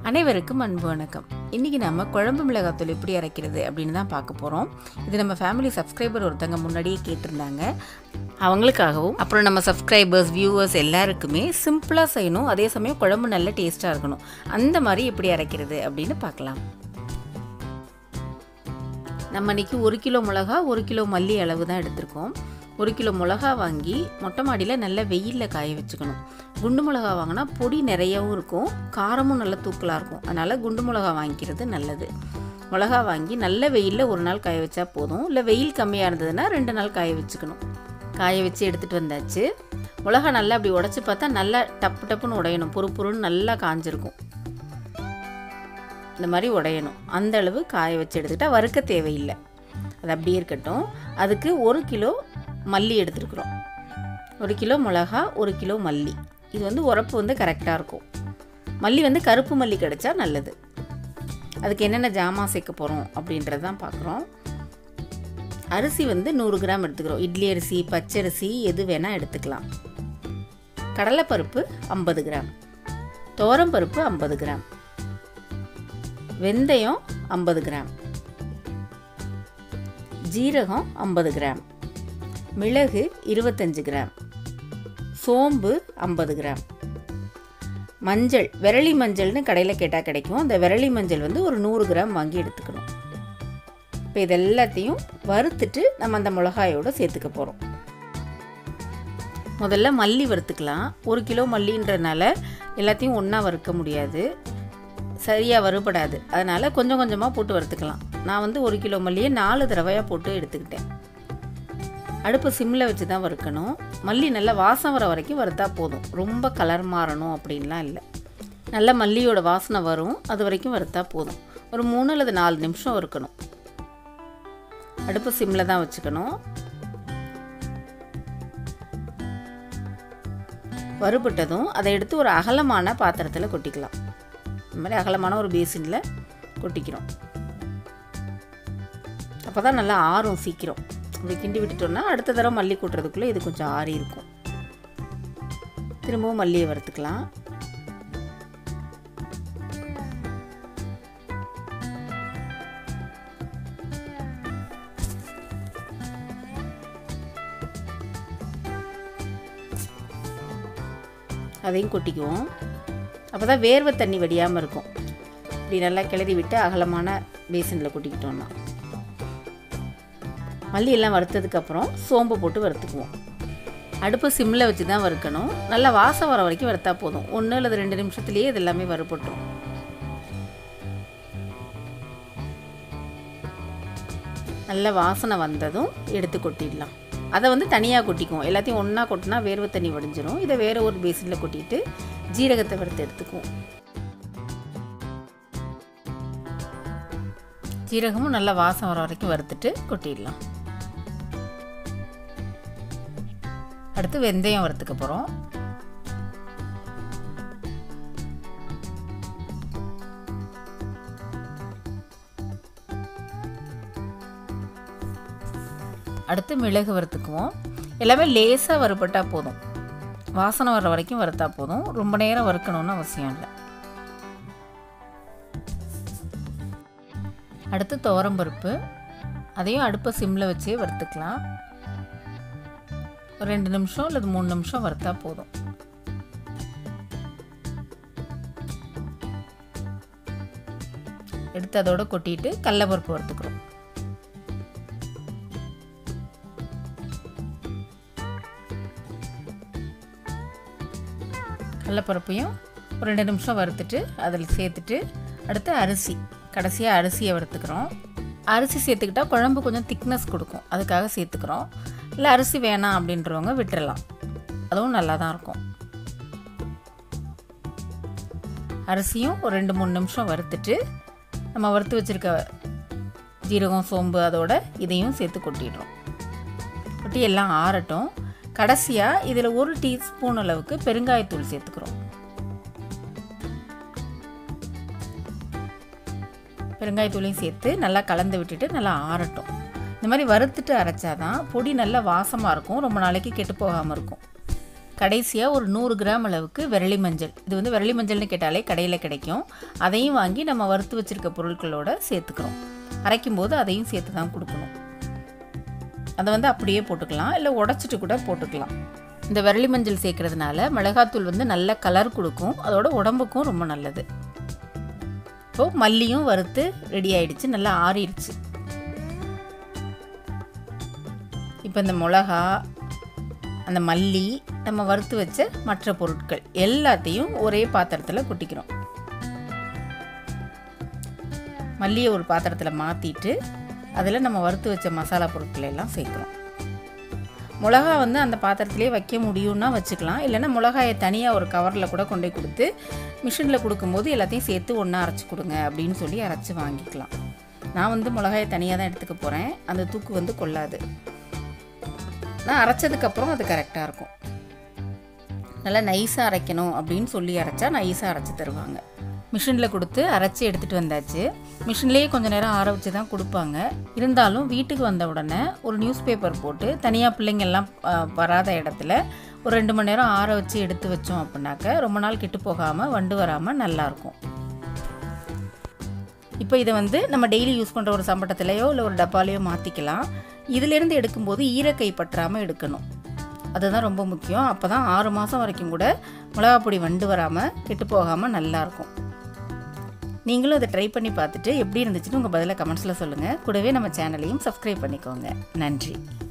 அனைவருக்கும் அன்பு வணக்கம் இன்றைக்கி நம்ம குழம்பு மிளகாத்தூள் எப்படி அரைக்கிறது அப்படின்னு தான் பார்க்க போகிறோம் இது நம்ம ஃபேமிலி சப்ஸ்கிரைபர் ஒருத்தங்க முன்னாடியே கேட்டிருந்தாங்க அவங்களுக்காகவும் அப்புறம் நம்ம சப்ஸ்கிரைபர்ஸ் வியூவர்ஸ் எல்லாருக்குமே சிம்பிளாக செய்யணும் அதே சமயம் குழம்பு நல்ல டேஸ்ட்டாக இருக்கணும் அந்த மாதிரி எப்படி அரைக்கிறது அப்படின்னு பார்க்கலாம் நம்ம இன்னைக்கு ஒரு கிலோ மிளகா ஒரு கிலோ மல்லி அளவு தான் எடுத்திருக்கோம் ஒரு கிலோ மிளகா வாங்கி மொட்டை மாடியில் நல்ல வெயிலில் காய வச்சுக்கணும் குண்டு மிளகா வாங்கினா பொடி நிறையவும் இருக்கும் காரமும் நல்ல தூக்கலாக இருக்கும் அதனால் குண்டு மிளகா வாங்கிக்கிறது நல்லது மிளகா வாங்கி நல்ல வெயிலில் ஒரு நாள் காய வச்சா போதும் இல்லை வெயில் கம்மியாக இருந்ததுன்னா ரெண்டு நாள் காய வச்சுக்கணும் காய வச்சு எடுத்துகிட்டு வந்தாச்சு மிளகா நல்லா அப்படி உடச்சி பார்த்தா நல்லா டப்பு டப்புன்னு உடையணும் பொறு பொருன்னு நல்லா காஞ்சிருக்கும் இந்த மாதிரி உடையணும் அந்த அளவு காய வச்சு எடுத்துக்கிட்டால் வறுக்க தேவையில்லை அது அப்படியே இருக்கட்டும் அதுக்கு ஒரு கிலோ மல்லி எடுத்துருக்குறோம் ஒரு கிலோ மிளகா ஒரு கிலோ மல்லி இது வந்து உரப்பு வந்து கரெக்டாக இருக்கும் மல்லி வந்து கருப்பு மல்லி கிடைச்சா நல்லது அதுக்கு என்னென்ன ஜாமான் சேர்க்க போகிறோம் அப்படின்றது தான் பார்க்குறோம் அரிசி வந்து நூறு கிராம் எடுத்துக்கிறோம் இட்லி அரிசி பச்சரிசி எது வேணால் எடுத்துக்கலாம் கடலைப்பருப்பு ஐம்பது கிராம் பருப்பு ஐம்பது கிராம் வெந்தயம் ஐம்பது கிராம் ஜீரகம் ஐம்பது கிராம் மிளகு இருபத்தஞ்சு கிராம் சோம்பு ஐம்பது கிராம் மஞ்சள் விரலி மஞ்சள்னு கடையில் கேட்டால் கிடைக்கும் அந்த விரலி மஞ்சள் வந்து ஒரு நூறு கிராம் வாங்கி எடுத்துக்கணும் இப்போ இது எல்லாத்தையும் வறுத்துட்டு நம்ம அந்த மிளகாயோடு சேர்த்துக்க போகிறோம் முதல்ல மல்லி வறுத்துக்கலாம் ஒரு கிலோ மல்லின்றனால எல்லாத்தையும் ஒன்றா வறுக்க முடியாது சரியாக வறுபடாது அதனால் கொஞ்சம் கொஞ்சமாக போட்டு வறுத்துக்கலாம் நான் வந்து ஒரு கிலோ மல்லியை நாலு தடவையாக போட்டு எடுத்துக்கிட்டேன் அடுப்பு சிம்மில் வச்சு தான் வறுக்கணும் மல்லி நல்லா வாசம் வர வரைக்கும் வறுத்தா போதும் ரொம்ப கலர் மாறணும் அப்படின்லாம் இல்லை நல்ல மல்லியோட வாசனை வரும் அது வரைக்கும் வறுத்தா போதும் ஒரு மூணு அல்லது நாலு நிமிஷம் வறுக்கணும் அடுப்பு சிம்மில் தான் வச்சுக்கணும் வறுபட்டதும் அதை எடுத்து ஒரு அகலமான பாத்திரத்தில் கொட்டிக்கலாம் இந்த மாதிரி அகலமான ஒரு பேசினில் கொட்டிக்கிறோம் அப்போ தான் நல்லா ஆறும் சீக்கிரம் அப்படி கிண்டி விட்டுட்டோம்னா அடுத்த தடவை மல்லி கூட்டுறதுக்குள்ளே இது கொஞ்சம் ஆறி இருக்கும் திரும்பவும் மல்லியை வறுத்துக்கலாம் அதையும் கொட்டிக்குவோம் அப்போ தான் வேர்வை தண்ணி வடியாமல் இருக்கும் இப்படி நல்லா கிளறி விட்டு அகலமான பேசனில் கொட்டிக்கிட்டோம்னா மல்லி எல்லாம் வறுத்ததுக்கப்புறம் சோம்பு போட்டு வறுத்துக்குவோம் அடுப்பு சிம்மில் வச்சு தான் வறுக்கணும் நல்லா வாசம் வர வரைக்கும் வறுத்தா போதும் ஒன்று அல்லது ரெண்டு நிமிஷத்துலேயே இது எல்லாமே வறுபட்டுரும் நல்ல வாசனை வந்ததும் எடுத்து கொட்டிடலாம் அதை வந்து தனியாக கொட்டிக்குவோம் எல்லாத்தையும் ஒன்றா கொட்டினா வேர்வை தண்ணி வடிஞ்சிரும் இதை வேறு ஒரு பேசினில் கொட்டிட்டு ஜீரகத்தை வறுத்து எடுத்துக்குவோம் ஜீரகமும் நல்லா வாசம் வர வரைக்கும் வறுத்துட்டு கொட்டிடலாம் அடுத்து வெந்தயம் வறுத்துக்க போகிறோம் அடுத்து மிளகு வறுத்துக்குவோம் எல்லாமே லேசாக வறுபட்டால் போதும் வாசனை வர வரைக்கும் வறுத்தா போதும் ரொம்ப நேரம் வறுக்கணும்னு அவசியம் இல்லை அடுத்து துவரம்பருப்பு அதையும் அடுப்பை சிம்மில் வச்சே வறுத்துக்கலாம் ஒரு ரெண்டு நிமிஷம் அல்லது மூணு நிமிஷம் வறுத்தா போதும் எடுத்து அதோட கொட்டிட்டு கடலப்பருப்பு வறுத்துக்கிறோம் கடலப்பருப்பையும் ஒரு ரெண்டு நிமிஷம் வறுத்துட்டு அதில் சேர்த்துட்டு அடுத்து அரிசி கடைசியாக அரிசியை வறுத்துக்கிறோம் அரிசி சேர்த்துக்கிட்டா குழம்பு கொஞ்சம் திக்னஸ் கொடுக்கும் அதுக்காக சேர்த்துக்கிறோம் இல்லை அரிசி வேணாம் அப்படின்றவங்க விட்டுறலாம் அதுவும் நல்லா தான் இருக்கும் அரிசியும் ஒரு ரெண்டு மூணு நிமிஷம் வறுத்துட்டு நம்ம வறுத்து வச்சுருக்க ஜீரகம் சோம்பு அதோட இதையும் சேர்த்து கொட்டிடுறோம் கொட்டி எல்லாம் ஆறட்டும் கடைசியாக இதில் ஒரு டீஸ்பூன் அளவுக்கு பெருங்காயத்தூள் சேர்த்துக்கிறோம் பெருங்காயத்தூளையும் சேர்த்து நல்லா கலந்து விட்டுட்டு நல்லா ஆறட்டும் இந்த மாதிரி வறுத்துட்டு அரைச்சாதான் பொடி நல்லா வாசமாக இருக்கும் ரொம்ப நாளைக்கு கெட்டு போகாமல் இருக்கும் கடைசியாக ஒரு நூறு கிராம் அளவுக்கு விரலி மஞ்சள் இது வந்து விரலி மஞ்சள்னு கேட்டாலே கடையில் கிடைக்கும் அதையும் வாங்கி நம்ம வறுத்து வச்சுருக்க பொருட்களோட சேர்த்துக்கிறோம் அரைக்கும் போது அதையும் சேர்த்து தான் கொடுக்கணும் அதை வந்து அப்படியே போட்டுக்கலாம் இல்லை உடச்சிட்டு கூட போட்டுக்கலாம் இந்த விரலி மஞ்சள் சேர்க்கறதுனால மிளகாத்தூள் வந்து நல்ல கலர் கொடுக்கும் அதோட உடம்புக்கும் ரொம்ப நல்லது இப்போது மல்லியும் வறுத்து ரெடி ஆயிடுச்சு நல்லா ஆறிடுச்சு இப்போ இந்த மிளகா அந்த மல்லி நம்ம வறுத்து வச்ச மற்ற பொருட்கள் எல்லாத்தையும் ஒரே பாத்திரத்தில் கொட்டிக்கிறோம் மல்லியை ஒரு பாத்திரத்தில் மாற்றிட்டு அதில் நம்ம வறுத்து வச்ச மசாலா பொருட்கள் எல்லாம் சேர்க்குறோம் மிளகா வந்து அந்த பாத்திரத்திலே வைக்க முடியும்னா வச்சுக்கலாம் இல்லைன்னா மிளகாயை தனியாக ஒரு கவரில் கூட கொண்டு போய் கொடுத்து மிஷினில் கொடுக்கும்போது எல்லாத்தையும் சேர்த்து ஒன்றா அரைச்சி கொடுங்க அப்படின்னு சொல்லி அரைச்சி வாங்கிக்கலாம் நான் வந்து மிளகாயை தனியாக தான் எடுத்துக்க போகிறேன் அந்த தூக்கு வந்து கொள்ளாது நான் அரைச்சதுக்கப்புறம் அது கரெக்டாக இருக்கும் நல்லா நைஸாக அரைக்கணும் அப்படின்னு சொல்லி அரைச்சா நைஸாக அரைச்சி தருவாங்க மிஷினில் கொடுத்து அரைச்சி எடுத்துகிட்டு வந்தாச்சு மிஷின்லேயே கொஞ்சம் நேரம் ஆற வச்சு தான் கொடுப்பாங்க இருந்தாலும் வீட்டுக்கு வந்த உடனே ஒரு நியூஸ் பேப்பர் போட்டு தனியாக பிள்ளைங்கள்லாம் ஆ, வராத இடத்துல ஒரு ரெண்டு மணி நேரம் ஆற வச்சு எடுத்து வச்சோம் அப்படின்னாக்க ரொம்ப நாள் கெட்டு போகாமல் வண்டு வராமல் நல்லாயிருக்கும் இப்போ இதை வந்து நம்ம டெய்லி யூஸ் பண்ணுற ஒரு சம்பட்டத்திலையோ இல்லை ஒரு டப்பாலையோ மாற்றிக்கலாம் இதிலேருந்து எடுக்கும்போது ஈரக்கை பற்றாமல் எடுக்கணும் அதுதான் ரொம்ப முக்கியம் அப்போ தான் ஆறு மாதம் வரைக்கும் கூட மிளகாப்பொடி வண்டு வராமல் கெட்டு போகாமல் நல்லாயிருக்கும் நீங்களும் அதை ட்ரை பண்ணி பார்த்துட்டு எப்படி இருந்துச்சுன்னு உங்கள் பதிலை கமெண்ட்ஸில் சொல்லுங்கள் கூடவே நம்ம சேனலையும் சப்ஸ்கிரைப் பண்ணிக்கோங்க நன்றி